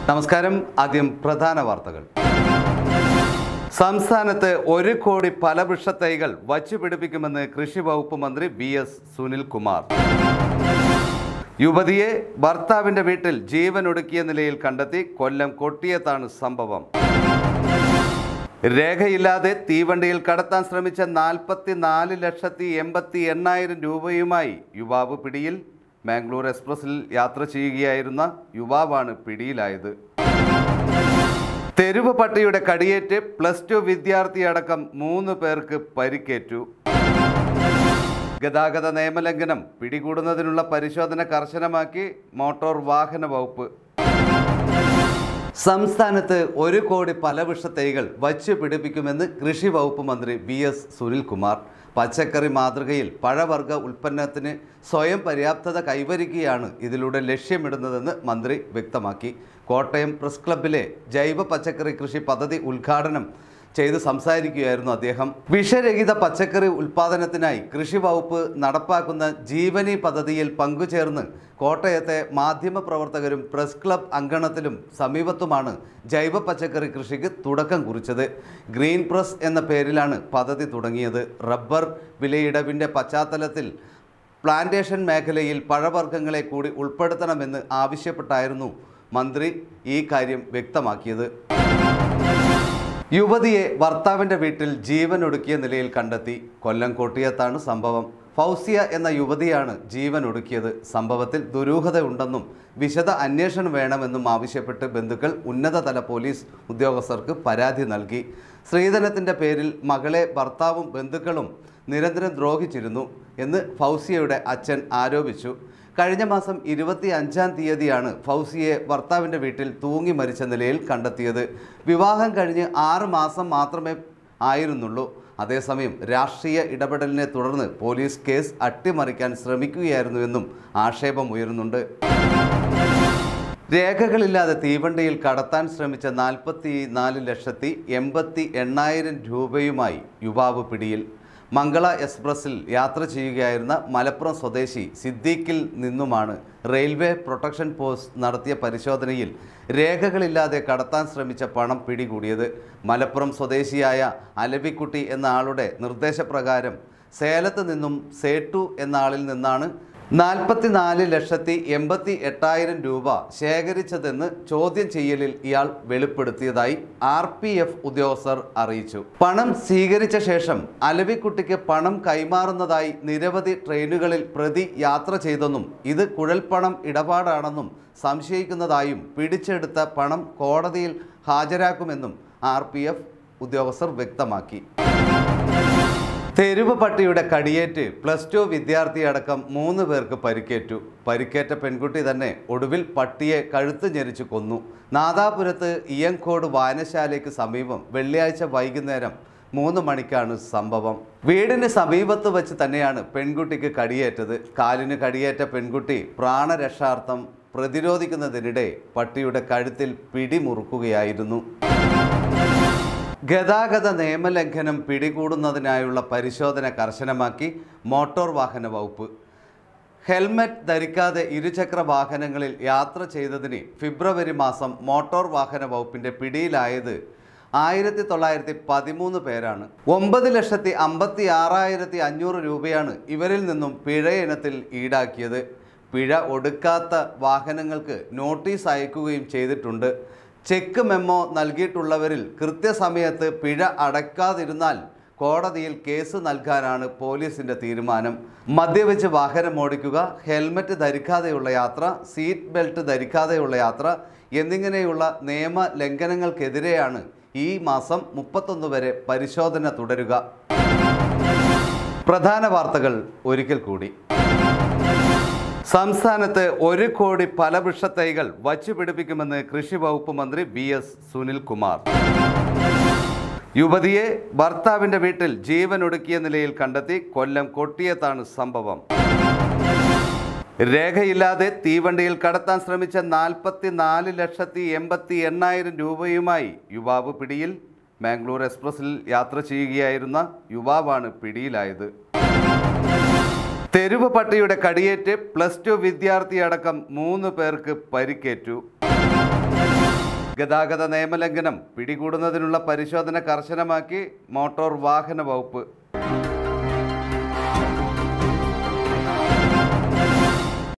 നമസ്കാരം ആദ്യം പ്രധാന വാർത്തകൾ സംസ്ഥാനത്ത് ഒരു കോടി ഫലവൃക്ഷ തൈകൾ വച്ചുപിടിപ്പിക്കുമെന്ന് കൃഷി വകുപ്പ് മന്ത്രി വി എസ് സുനിൽ കുമാർ യുവതിയെ ഭർത്താവിന്റെ വീട്ടിൽ ജീവൻ ഒടുക്കിയ നിലയിൽ കണ്ടെത്തി കൊല്ലം കൊട്ടിയത്താണ് സംഭവം രേഖയില്ലാതെ തീവണ്ടിയിൽ കടത്താൻ ശ്രമിച്ച നാൽപ്പത്തി നാല് ലക്ഷത്തി എൺപത്തി എണ്ണായിരം രൂപയുമായി യുവാവ് പിടിയിൽ മാംഗ്ലൂർ എക്സ്പ്രസിൽ യാത്ര ചെയ്യുകയായിരുന്ന യുവാവാണ് പിടിയിലായത് തെരുവ് പട്ടിയുടെ കടിയേറ്റ് പ്ലസ് ടു വിദ്യാർത്ഥിയടക്കം മൂന്ന് പേർക്ക് പരിക്കേറ്റു ഗതാഗത നിയമലംഘനം പിടികൂടുന്നതിനുള്ള പരിശോധന കർശനമാക്കി മോട്ടോർ വാഹന വകുപ്പ് സംസ്ഥാനത്ത് ഒരു കോടി ഫലവൃക്ഷ തൈകൾ വച്ചു പിടിപ്പിക്കുമെന്ന് കൃഷി വകുപ്പ് മന്ത്രി വി എസ് സുനിൽകുമാർ പച്ചക്കറി മാതൃകയിൽ പഴവർഗ ഉൽപ്പന്നത്തിന് സ്വയം പര്യാപ്തത കൈവരിക്കുകയാണ് ഇതിലൂടെ ലക്ഷ്യമിടുന്നതെന്ന് മന്ത്രി വ്യക്തമാക്കി കോട്ടയം പ്രസ് ക്ലബ്ബിലെ ജൈവ പച്ചക്കറി കൃഷി പദ്ധതി ഉദ്ഘാടനം ചെയ്ത് സംസാരിക്കുകയായിരുന്നു അദ്ദേഹം വിഷരഹിത പച്ചക്കറി ഉൽപ്പാദനത്തിനായി കൃഷി വകുപ്പ് നടപ്പാക്കുന്ന ജീവനി പദ്ധതിയിൽ പങ്കുചേർന്ന് കോട്ടയത്തെ മാധ്യമപ്രവർത്തകരും പ്രസ് ക്ലബ് അങ്കണത്തിലും സമീപത്തുമാണ് ജൈവ പച്ചക്കറി കൃഷിക്ക് തുടക്കം കുറിച്ചത് ഗ്രീൻ പ്രസ് എന്ന പേരിലാണ് പദ്ധതി തുടങ്ങിയത് റബ്ബർ വിലയിടവിൻ്റെ പശ്ചാത്തലത്തിൽ പ്ലാന്റേഷൻ മേഖലയിൽ പഴവർഗ്ഗങ്ങളെ കൂടി ഉൾപ്പെടുത്തണമെന്ന് ആവശ്യപ്പെട്ടായിരുന്നു മന്ത്രി ഈ കാര്യം വ്യക്തമാക്കിയത് യുവതിയെ ഭർത്താവിന്റെ വീട്ടിൽ ജീവൻ ഒടുക്കിയ നിലയിൽ കണ്ടെത്തി കൊല്ലം കൊട്ടിയത്താണ് സംഭവം ഫൗസിയ എന്ന യുവതിയാണ് ജീവൻ ഒടുക്കിയത് സംഭവത്തിൽ ദുരൂഹതയുണ്ടെന്നും വിശദ അന്വേഷണം വേണമെന്നും ആവശ്യപ്പെട്ട് ബന്ധുക്കൾ ഉന്നതതല പോലീസ് ഉദ്യോഗസ്ഥർക്ക് പരാതി നൽകി സ്ത്രീധനത്തിന്റെ പേരിൽ മകളെ ഭർത്താവും ബന്ധുക്കളും നിരന്തരം ദ്രോഹിച്ചിരുന്നു എന്ന് ഫൗസിയയുടെ അച്ഛൻ ആരോപിച്ചു കഴിഞ്ഞ മാസം ഇരുപത്തി അഞ്ചാം തീയതിയാണ് ഫൗസിയെ ഭർത്താവിൻ്റെ വീട്ടിൽ തൂങ്ങി മരിച്ച നിലയിൽ കണ്ടെത്തിയത് വിവാഹം കഴിഞ്ഞ് ആറ് മാസം മാത്രമേ ആയിരുന്നുള്ളൂ അതേസമയം രാഷ്ട്രീയ ഇടപെടലിനെ തുടർന്ന് പോലീസ് കേസ് അട്ടിമറിക്കാൻ ശ്രമിക്കുകയായിരുന്നുവെന്നും ആക്ഷേപം ഉയരുന്നുണ്ട് രേഖകളില്ലാതെ തീവണ്ടിയിൽ കടത്താൻ ശ്രമിച്ച നാൽപ്പത്തി നാല് ലക്ഷത്തി എൺപത്തി എണ്ണായിരം രൂപയുമായി യുവാവ് പിടിയിൽ മംഗള എക്സ്പ്രസിൽ യാത്ര ചെയ്യുകയായിരുന്ന മലപ്പുറം സ്വദേശി സിദ്ദീഖിൽ നിന്നുമാണ് റെയിൽവേ പ്രൊട്ടക്ഷൻ പോസ്റ്റ് നടത്തിയ പരിശോധനയിൽ രേഖകളില്ലാതെ കടത്താൻ ശ്രമിച്ച പണം പിടികൂടിയത് മലപ്പുറം സ്വദേശിയായ അലവിക്കുട്ടി എന്ന ആളുടെ നിർദ്ദേശപ്രകാരം സേലത്ത് നിന്നും സേട്ടു എന്ന ആളിൽ നിന്നാണ് നാൽപ്പത്തിനാല് ലക്ഷത്തി എൺപത്തി എട്ടായിരം രൂപ ശേഖരിച്ചതെന്ന് ചോദ്യം ചെയ്യലിൽ ഇയാൾ വെളിപ്പെടുത്തിയതായി ആർ പി എഫ് ഉദ്യോഗസ്ഥർ അറിയിച്ചു പണം സ്വീകരിച്ച ശേഷം അലവിക്കുട്ടിക്ക് പണം കൈമാറുന്നതായി നിരവധി ട്രെയിനുകളിൽ പ്രതി യാത്ര ചെയ്തെന്നും ഇത് കുഴൽപ്പണം ഇടപാടാണെന്നും സംശയിക്കുന്നതായും പിടിച്ചെടുത്ത പണം കോടതിയിൽ ഹാജരാക്കുമെന്നും ആർ പി എഫ് ഉദ്യോഗസ്ഥർ വ്യക്തമാക്കി തെരുവ് പട്ടിയുടെ കടിയേറ്റ് പ്ലസ് ടു വിദ്യാർത്ഥിയടക്കം മൂന്ന് പേർക്ക് പരിക്കേറ്റു പരിക്കേറ്റ പെൺകുട്ടി തന്നെ ഒടുവിൽ പട്ടിയെ കഴുത്ത് ഞെരിച്ചു കൊന്നു നാദാപുരത്ത് ഇയങ്കോട് വായനശാലയ്ക്ക് സമീപം വെള്ളിയാഴ്ച വൈകുന്നേരം മൂന്ന് മണിക്കാണ് സംഭവം വീടിന് സമീപത്ത് വെച്ച് തന്നെയാണ് പെൺകുട്ടിക്ക് കടിയേറ്റത് കാലിന് കടിയേറ്റ പെൺകുട്ടി പ്രാണരക്ഷാർത്ഥം പ്രതിരോധിക്കുന്നതിനിടെ പട്ടിയുടെ കഴുത്തിൽ പിടിമുറുക്കുകയായിരുന്നു ഗതാഗത നിയമലംഘനം പിടികൂടുന്നതിനായുള്ള പരിശോധന കർശനമാക്കി മോട്ടോർ വാഹന വകുപ്പ് ഹെൽമറ്റ് ധരിക്കാതെ ഇരുചക്ര വാഹനങ്ങളിൽ യാത്ര ചെയ്തതിന് ഫെബ്രുവരി മാസം മോട്ടോർ വാഹന വകുപ്പിൻ്റെ പിടിയിലായത് ആയിരത്തി തൊള്ളായിരത്തി പതിമൂന്ന് പേരാണ് ഒമ്പത് ലക്ഷത്തി അമ്പത്തി ആറായിരത്തി അഞ്ഞൂറ് രൂപയാണ് ഇവരിൽ നിന്നും പിഴ ഇനത്തിൽ ഈടാക്കിയത് പിഴ ഒടുക്കാത്ത വാഹനങ്ങൾക്ക് നോട്ടീസ് അയക്കുകയും ചെയ്തിട്ടുണ്ട് ചെക്ക് മെമ്മോ നൽകിയിട്ടുള്ളവരിൽ കൃത്യസമയത്ത് പിഴ അടയ്ക്കാതിരുന്നാൽ കോടതിയിൽ കേസ് നൽകാനാണ് പോലീസിന്റെ തീരുമാനം മദ്യവെച്ച് വാഹനം ഓടിക്കുക ഹെൽമറ്റ് ധരിക്കാതെയുള്ള യാത്ര സീറ്റ് ബെൽറ്റ് ധരിക്കാതെയുള്ള യാത്ര എന്നിങ്ങനെയുള്ള നിയമ ലംഘനങ്ങൾക്കെതിരെയാണ് ഈ മാസം മുപ്പത്തൊന്ന് വരെ പരിശോധന തുടരുക പ്രധാന വാർത്തകൾ ഒരിക്കൽ കൂടി സംസ്ഥാനത്ത് ഒരു കോടി ഫലവൃക്ഷ തൈകൾ വച്ചുപിടിപ്പിക്കുമെന്ന് കൃഷി വകുപ്പ് മന്ത്രി വി എസ് സുനിൽകുമാർ യുവതിയെ ഭർത്താവിന്റെ വീട്ടിൽ ജീവൻ ഒടുക്കിയ നിലയിൽ കണ്ടെത്തി കൊല്ലം കൊട്ടിയത്താണ് സംഭവം രേഖയില്ലാതെ തീവണ്ടിയിൽ കടത്താൻ ശ്രമിച്ച നാൽപ്പത്തി നാല് ലക്ഷത്തി എൺപത്തി എണ്ണായിരം രൂപയുമായി യുവാവ് പിടിയിൽ മാംഗ്ലൂർ എക്സ്പ്രസിൽ യാത്ര ചെയ്യുകയായിരുന്ന യുവാവാണ് പിടിയിലായത് തെരുവ് പട്ടിയുടെ കടിയേറ്റ് പ്ലസ് ടു വിദ്യാർത്ഥിയടക്കം മൂന്ന് പേർക്ക് പരിക്കേറ്റു ഗതാഗത നിയമലംഘനം പിടികൂടുന്നതിനുള്ള പരിശോധന കർശനമാക്കി മോട്ടോർ വാഹന വകുപ്പ്